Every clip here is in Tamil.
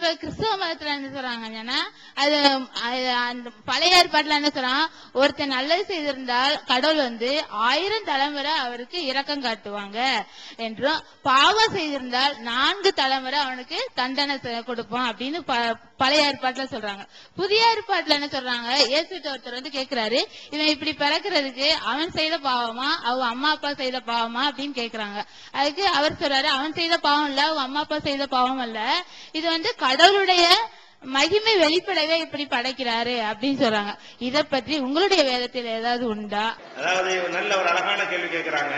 இப்ப கிறிஸ்தவ மதத்துல என்ன சொல்றாங்கன்னா அது அது அந்த பழைய ஏற்பாட்டுல என்ன சொல்றான் ஒருத்தன் நல்லது செய்திருந்தால் கடவுள் வந்து ஆயிரம் தலைமுறை அவருக்கு இரக்கம் காட்டுவாங்க என்றும் பாவம் செய்திருந்தால் நான்கு தலைமுறை அவனுக்கு தண்டனை செ- கொடுப்பான் அப்படின்னு ப- பழைய ஏற்பாட்டுல சொல்றாங்க புதிய ஏற்பாட்டுல என்ன சொல்றாங்க இயேசுட்ட ஒருத்தர் வந்து கேக்குறாரு இவன் இப்படி பிறக்கிறதுக்கு அவன் செய்த பாவமா அவன் அம்மா அப்பா செய்த பாவமா அப்படின்னு கேக்குறாங்க அதுக்கு அவர் சொல்றாரு அவன் செய்த பாவம் இல்ல அவன் அம்மா அப்பா செய்த பாவம் இல்ல இது வந்து கடவுளுடைய மகிமை வெளிப்படவே இப்படி படைக்கிறாரு அப்படின்னு சொல்றாங்க இத பற்றி உங்களுடைய வேதத்தில் ஏதாவது உண்டா அதாவது ஒரு நல்ல ஒரு அழகான கேள்வி கேட்கிறாங்க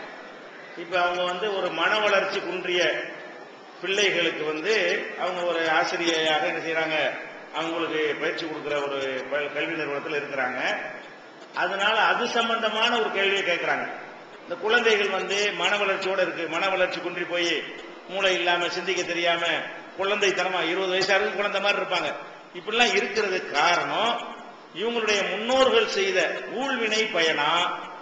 இப்ப அவங்க வந்து ஒரு மன வளர்ச்சி குன்றிய பிள்ளைகளுக்கு வந்து அவங்க ஒரு ஆசிரியையாக என்ன செய்யறாங்க அவங்களுக்கு பயிற்சி கொடுக்கிற ஒரு ப- கல்வி நிறுவனத்தில் இருக்கிறாங்க அதனால அது சம்பந்தமான ஒரு கேள்வியை கேட்கிறாங்க இந்த குழந்தைகள் வந்து மன வளர்ச்சியோட இருக்கு மன வளர்ச்சி குன்றி போய் மூளை இல்லாம சிந்திக்க தெரியாம குழந்தைத்தனமா இருபது வயசா இருக்கு குழந்தை மாதிரி இருப்பாங்க இப்படிலாம் இருக்கிறதுக்கு காரணம் இவங்களுடைய முன்னோர்கள் செய்த ஊழ்வினை பயனா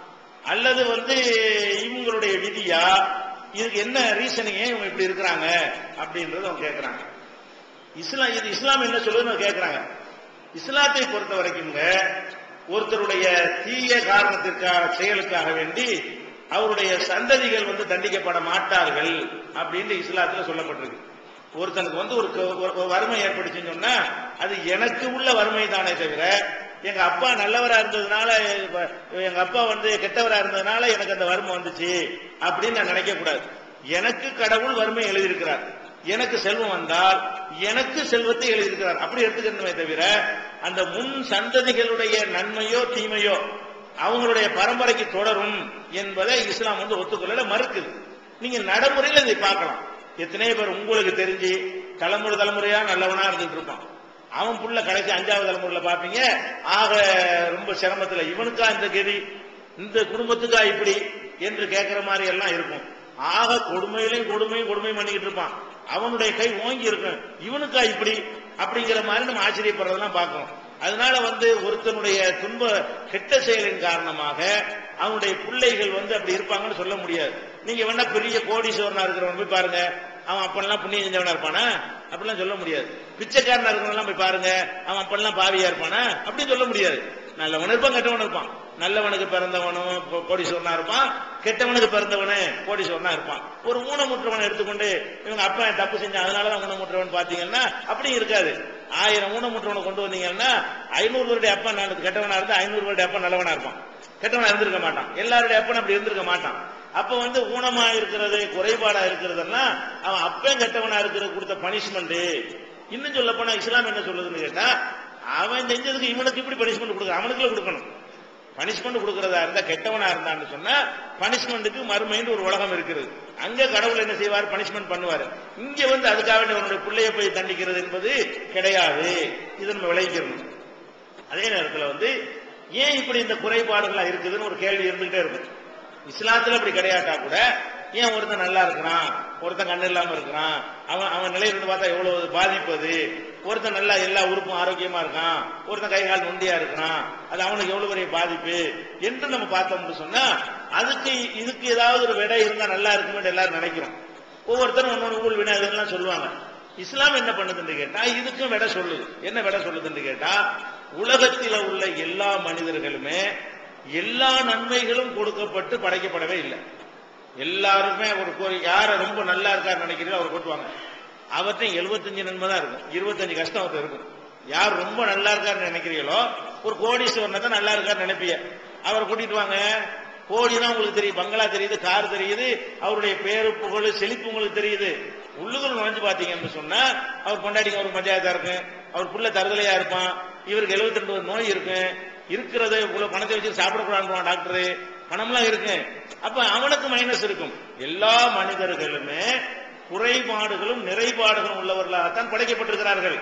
அல்லது வந்து இவங்களுடைய விதியா இதுக்கு என்ன ரீசனிங் ஏன் இவங்க இப்படி இருக்கிறாங்க அப்படின்றத அவங்க கேட்கறாங்க இஸ்லாம் இது இஸ்லாம் என்ன சொல்லுதுன்னு கேட்கறாங்க இஸ்லாத்தை பொறுத்த வரைக்கும்ங்க ஒருத்தருடைய தீய காரணத்திற்காக செயலுக்காக வேண்டி அவருடைய சந்ததிகள் வந்து தண்டிக்கப்பட மாட்டார்கள் அப்படின்னு இஸ்லாத்துல சொல்லப்பட்டிருக்கு ஒருத்தனுக்கு வந்து ஒரு க- ஒரு- ஒரு வறுமை ஏற்பட்டுச்சுன்னு சொன்னா அது எனக்கு உள்ள வறுமை தானே தவிர எங்க அப்பா நல்லவரா இருந்ததுனால இப்ப எங்க அப்பா வந்து கெட்டவரா இருந்ததுனால எனக்கு அந்த வறுமை வந்துச்சு அப்படின்னு நான் நினைக்க கூடாது எனக்கு கடவுள் வறுமை எழுதியிருக்கிறார் எனக்கு செல்வம் வந்தால் எனக்கு செல்வத்தை எழுதியிருக்கிறார் அப்படி எடுத்துக்கணுமே தவிர அந்த முன் சந்ததிகளுடைய நன்மையோ தீமையோ அவங்களுடைய பரம்பரைக்கு தொடரும் என்பதை இஸ்லாம் வந்து ஒத்துக்கொள்ள மறுக்குது நீங்க நடைமுறையில் இதை பார்க்கலாம் எத்தனை பேர் உங்களுக்கு தெரிஞ்சு தலைமுறை தலைமுறையா நல்லவனா இருந்துட்டு இருப்பான் அவன் புள்ள கடைசி அஞ்சாவது தலைமுறையில பாப்பீங்க ஆக ரொம்ப சிரமத்துல இவனுக்கா இந்த கதி இந்த குடும்பத்துக்கா இப்படி என்று கேட்கிற மாதிரி எல்லாம் இருக்கும் ஆக கொடுமையிலையும் கொடுமையும் கொடுமையும் பண்ணிக்கிட்டு இருப்பான் அவனுடைய கை ஓங்கி இருக்கும் இவனுக்கா இப்படி அப்படிங்கிற மாதிரி நம்ம ஆச்சரியப்படுறதெல்லாம் பார்க்கிறோம் அதனால வந்து ஒருத்தனுடைய துன்ப கெட்ட செயலின் காரணமாக அவனுடைய பிள்ளைகள் வந்து அப்படி இருப்பாங்கன்னு சொல்ல முடியாது நீங்க வேணா பெரிய கோடீஸ்வரனா இருக்கிறவன் போய் பாருங்க அவன் அப்பெல்லாம் புண்ணியம் செஞ்சவனா இருப்பானா அப்படிலாம் சொல்ல முடியாது பிச்சைக்காரனா இருக்கிறவன் போய் பாருங்க அவன் அப்பெல்லாம் பாவியா இருப்பானா அப்படின்னு சொல்ல முடியாது நல்லவன் இருப்பான் கெட்டவன் இருப்பான் நல்லவனுக்கு பிறந்தவனும் கோ- கோடீஸ்வரனா இருப்பான் கெட்டவனுக்கு பிறந்தவனு கோடீஸ்வரனா இருப்பான் ஒரு ஊனமுற்றவனை எடுத்துக்கொண்டு இவங்க அப்பா தப்பு செஞ்சான் அதனாலதான் ஊனமுற்றவன் பாத்தீங்கன்னா அப்படி இருக்காது ஆயிரம் ஊனமுற்றவனை கொண்டு வந்தீங்கன்னா ஐநூறு வருடைய அப்பா நல்லது கெட்டவனா இருந்தா ஐநூறு வருடைய அப்பா நல்லவனா இருப்பான் கெட்டவனா இருந்திருக்க மாட்டான் எல்லாருடைய அப்பன் அப்படி இருந்திருக்க மாட்டான் அப்ப வந்து ஊனமா இருக்கிறது குறைபாடா இருக்கிறதெல்லாம் அவன் அப்பன் கெட்டவனா இருக்கிறது கொடுத்த பனிஷ்மெண்ட் இன்னும் சொல்ல போனா இஸ்லாம் என்ன சொல்லுதுன்னு கேட்டா அவன் செஞ்சதுக்கு இவனுக்கு இப்படி பனிஷ்மெண்ட் கொடுக்குற அவனுக்குள்ள கொடுக்கணும் பனிஷ்மெண்ட் கொடுக்கறதா இருந்தா கெட்டவனா இருந்தான்னு சொன்னா பனிஷ்மெண்ட்டுக்கு மறுமைன்னு ஒரு உலகம் இருக்கிறது அங்க கடவுள் என்ன செய்வார் பனிஷ்மெண்ட் பண்ணுவாரு இங்க வந்து அதுக்காக வேண்டி அவனுடைய பிள்ளைய போய் தண்டிக்கிறது என்பது கிடையாது இதை நம்ம விளைவிக்கணும் அதே நேரத்துல வந்து ஏன் இப்படி இந்த குறைபாடுகளா இருக்குதுன்னு ஒரு கேள்வி இருந்துகிட்டே இருக்கும் இஸ்லாத்துல அப்படி கிடையாட்டா கூட ஏன் ஒருத்தன் நல்லா இருக்கிறான் ஒருத்தன் கண்ணு இல்லாம இருக்கிறான் அவன் அவன் நிலையிலிருந்து பார்த்தா எவ்வளவு பாதிப்பது ஒருத்தன் நல்லா எல்லா உறுப்பும் ஆரோக்கியமா இருக்கான் ஒருத்தன் கை கால் நொண்டியா இருக்கிறான் அது அவனுக்கு எவ்வளவு பெரிய பாதிப்பு என்று நம்ம பார்த்தோம்னு சொன்னா அதுக்கு இதுக்கு ஏதாவது ஒரு விடை இருந்தா நல்லா இருக்கும்னு எல்லாரும் நினைக்கிறோம் ஒவ்வொருத்தரும் ஒன்னொன்று ஊழ் வினை அதெல்லாம் சொல்லுவாங்க இஸ்லாம் என்ன பண்ணுதுன்னு கேட்டா இதுக்கும் விடை சொல்லுது என்ன விடை சொல்லுதுன்னு கேட்டா உலகத்தில உள்ள எல்லா மனிதர்களுமே எல்லா நன்மைகளும் கொடுக்கப்பட்டு படைக்கப்படவே இல்லை எல்லாருமே ஒரு கோ- யார ரொம்ப நல்லா இருக்காரு நினைக்கிறீங்களோ அவர் கொட்டுவாங்க அவர்கிட்ட எழுபத்தஞ்சு நன்மை தான் இருக்கும் இருபத்தஞ்சு கஷ்டம் அவர்கிட்ட இருக்கும் யார் ரொம்ப நல்லா இருக்காருன்னு நினைக்கிறீங்களோ ஒரு கோடீஸ்வரனை தான் நல்லா இருக்காருன்னு நினைப்பீங்க அவரை கூட்டிட்டு வாங்க கோடினா உங்களுக்கு தெரியும் பங்களா தெரியுது கார் தெரியுது அவருடைய பேரு புகழ் செழிப்பு உங்களுக்கு தெரியுது உள்ளுக்குள் நுழைஞ்சு பாத்தீங்கன்னு சொன்னா அவர் பொண்டாட்டிக்கு அவருக்கு பஞ்சாயத்தா இருக்கு அவர் புள்ள தருதலையா இருப்பான் இவருக்கு 72 ரெண்டு நோய் இருக்கு இருக்கிறது இவ்வளவு பணத்தை வச்சு சாப்பிடக்கூடாதுன்னு டாக்டர் பணம்லாம் இருக்கு அப்ப அவனுக்கு மைனஸ் இருக்கும் எல்லா மனிதர்களுமே குறைபாடுகளும் நிறைபாடுகளும் உள்ளவர்களாகத்தான் படைக்கப்பட்டிருக்கிறார்கள்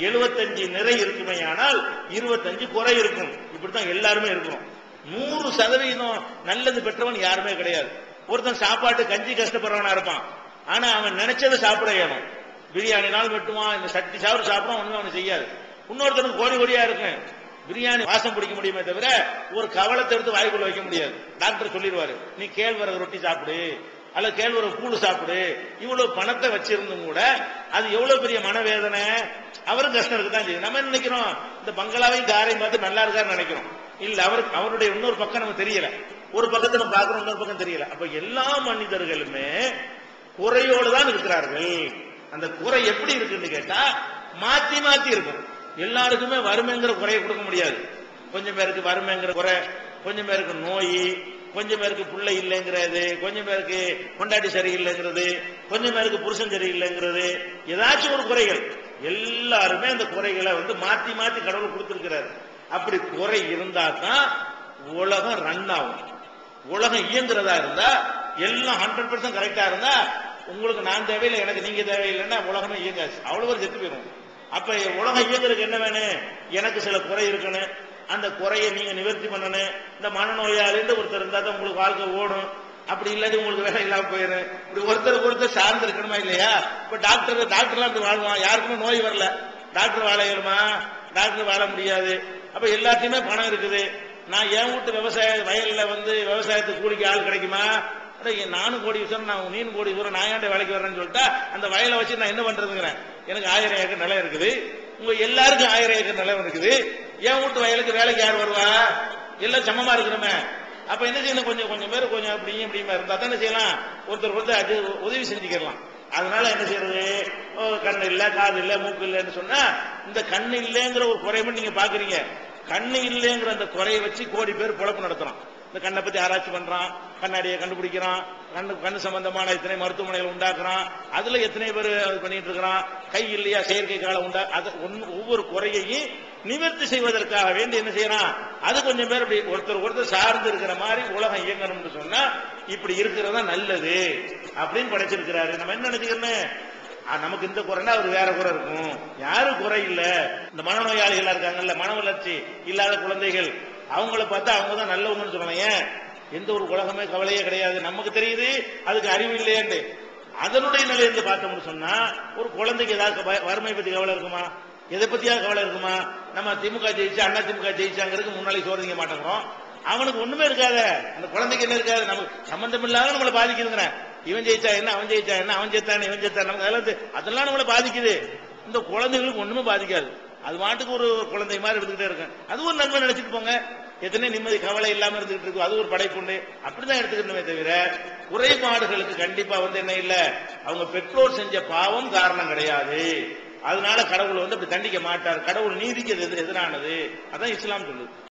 75 நிறை இருக்குமேயானால் 25 குறை இருக்கும் இப்படித்தான் எல்லாருமே இருக்கிறோம் நூறு சதவீதம் நல்லது பெற்றவன் யாருமே கிடையாது ஒருத்தன் சாப்பாட்டு கஞ்சி கஷ்டப்படுறவனா இருப்பான் ஆனா அவன் நினைச்சதை சாப்பிட இயலும் பிரியாணி நாள் வெட்டுவான் இந்த சட்டி சாப்பிட்டு சாப்பிடுவான் ஒண்ணும் அவனுக்கு செய்யாது இன்னொருத்தனுக்கு கோடி கோடியா இருக்கும் பிரியாணி வாசம் பிடிக்க முடியுமே தவிர ஒரு கவலத்தை எடுத்து வாய்க்குள்ள வைக்க முடியாது டாக்டர் சொல்லிடுவாரு நீ கேழ்வரகு ரொட்டி சாப்பிடு அல்ல கேழ்வரகு கூழ் சாப்பிடு இவ்வளவு பணத்தை வச்சிருந்தும் கூட அது எவ்வளவு பெரிய மனவேதனை அவரும் கஷ்டம் இருக்குதான் செய்யுது நம்ம என்ன நினைக்கிறோம் இந்த பங்களாவையும் காரையும் பார்த்து நல்லா இருக்காருன்னு நினைக்கிறோம் இல்ல அவருக்கு அவருடைய இன்னொரு பக்கம் நமக்கு தெரியல ஒரு பக்கத்தை நம்ம பார்க்கிறோம் இன்னொரு பக்கம் தெரியல அப்ப எல்லா மனிதர்களுமே குறையோடு தான் இருக்கிறார்கள் அந்த குறை எப்படி இருக்குன்னு கேட்டா மாத்தி மாத்தி இருக்கும் எல்லாருக்குமே வறுமைங்கிற குறையை கொடுக்க முடியாது கொஞ்சம் பேருக்கு வறுமைங்கிற குறை கொஞ்சம் பேருக்கு நோய் கொஞ்சம் பேருக்கு புள்ள இல்லைங்கிறது கொஞ்சம் பேருக்கு கொண்டாட்டி சரியில்லைங்கிறது கொஞ்சம் பேருக்கு புருஷன் சரியில்லைங்கிறது ஏதாச்சும் ஒரு குறைகள் எல்லாருமே அந்த குறைகளை வந்து மாத்தி மாத்தி கடவுள் கொடுத்திருக்கிறாரு அப்படி குறை இருந்தா தான் உலகம் ரன் ஆகும் உலகம் இயங்குறதா இருந்தா எல்லாம் ஹண்ட்ரட் பர்சன்ட் கரெக்டா இருந்தா உங்களுக்கு நான் தேவையில்லை எனக்கு நீங்க தேவையில்லைன்னா உலகமே இயங்காது அவ்வளவு ஒரு செத்து போயிடும் அப்ப உலகம் இயங்குறதுக்கு என்ன வேணும் எனக்கு சில குறை இருக்கணும் அந்த குறையை நீங்க நிவர்த்தி பண்ணணும் இந்த மனநோயாளின்னு ஒருத்தர் இருந்தா தான் உங்களுக்கு வாழ்க்கை ஓடும் அப்படி இல்லாட்டி உங்களுக்கு வேலை இல்லாம போயிடும் இப்படி ஒருத்தருக்கு ஒருத்தர் சார்ந்து இருக்கணுமா இல்லையா இப்ப டாக்டர் டாக்டர்லாம் இப்படி வாழ்வான் யாருக்குமே நோய் வரல டாக்டர் வாழ இயலுமா டாக்டர் வாழ முடியாது அப்ப எல்லாத்தையுமே பணம் இருக்குது நான் என் வீட்டு விவசாய வயல்ல வந்து விவசாயத்துக்கு கூலிக்கு ஆள் கிடைக்குமா அட, என் நானும் கோடி விஷயம் நான் நீனும் கோடி தூரம் நான் ஏன்டா வேலைக்கு வர்றேன்னு சொல்லிட்டா அந்த வயலை வச்சு நான் என்ன பண்றதுங்கிறேன் எனக்கு ஆயிரம் ஏக்கர் நிலம் இருக்குது உங்க எல்லாருக்கும் ஆயிரம் ஏக்கர் நிலம் இருக்குது என் வீட்டு வயலுக்கு வேலைக்கு யார் வருவா எல்லாம் சமமா இருக்கிறோமே அப்ப என்ன செய்யணும் கொஞ்சம் கொஞ்சம் பேர் கொஞ்சம் அப்படியும் இப்படியுமா இருந்தா தான் என்ன செய்யலாம் ஒருத்தர் ஒருத்தர் அது உதவி செஞ்சுக்கலாம் அதனால என்ன செய்யறது ஓ, கண்ணு இல்ல காது இல்ல மூக்கு இல்லைன்னு சொன்னா இந்த கண்ணு இல்லைங்கிற ஒரு குறைய மட்டும் நீங்க பாக்குறீங்க கண்ணு இல்லைங்கிற அந்த குறையை வச்சு கோடி பேர் பொழப்பு நடத்துறான் இந்த கண்ணை பத்தி ஆராய்ச்சி பண்றான் கண்ணாடியை கண்டுபிடிக்கிறான் கண்ணு கண்ணு சம்பந்தமான எத்தனை மருத்துவமனைகள் உண்டாக்குறான் அதுல எத்தனை பேர் அது பண்ணிட்டு இருக்கிறான் கை இல்லையா செயற்கை காலம் உண்டா அது ஒண்ணு- ஒவ்வொரு குறையையும் நிவர்த்தி செய்வதற்காக வேண்டி என்ன செய்யறான் அது கொஞ்சம் பேர் அப்படி ஒருத்தர் ஒருத்தர் சார்ந்து இருக்கிற மாதிரி உலகம் இயங்கணும்னு சொன்னா இப்படி இருக்கிறதா நல்லது அப்படின்னு படைச்சிருக்கிறாரு நம்ம என்ன நினைச்சுக்கிறோம் ஆ, நமக்கு இந்த குறைனா அவர் வேற குறை இருக்கும் யாரும் குறை இல்ல இந்த மனநோயாளிகளா இருக்காங்கல்ல மன வளர்ச்சி இல்லாத குழந்தைகள் அவங்கள பார்த்தா அவங்க தான் நல்லவங்கன்னு சொல்லலாம் ஏன் எந்த ஒரு உலகமே கவலையே கிடையாது நமக்கு தெரியுது அதுக்கு அறிவு இல்லையேன்னு அதனுடைய நிலையிலிருந்து பார்த்தோம்னு சொன்னா ஒரு குழந்தைக்கு ஏதாவது வ- வறுமை பத்தி கவலை இருக்குமா எதை பத்தியாவது கவலை இருக்குமா நம்ம திமுக ஜெயிச்சு அண்ணா திமுக ஜெயிச்சாங்கிறதுக்கு முன்னாடி சோதிக்க மாட்டேங்கிறோம் அவனுக்கு ஒண்ணுமே இருக்காத அந்த குழந்தைக்கு என்ன இருக்காது நமக்கு சம்பந்தம் இல்லாத நம்மளை பாதிக்குதுங்கிறேன் இவன் ஜெயிச்சா என்ன அவன் ஜெயிச்சா என்ன அவன் ஜெயித்தான் இவன் ஜெயித்தான் நமக்கு அதெல்லாம் தெ- அதெல்லாம் நம்மளை பாதிக்குது இந்த குழந்தைகளுக்கு ஒண்ணுமே பாதிக்காது அது மாட்டுக்கு ஒரு குழந்தை மாதிரி இருந்துகிட்டே இருக்கும் அது ஒரு நன்மை நினைச்சிட்டு போங்க எத்தனை நிம்மதி கவலை இல்லாம இருந்துகிட்டு இருக்கும் அது ஒரு படைப்புண்டு அப்படிதான் எடுத்துக்கணுமே தவிர குறைபாடுகளுக்கு கண்டிப்பா வந்து என்ன இல்ல அவங்க பெற்றோர் செஞ்ச பாவம் காரணம் கிடையாது அதனால கடவுள் வந்து அப்படி தண்டிக்க மாட்டார் கடவுள் நீதிக்கு எது எதிரானது அதான் இஸ்லாம் சொல்லுது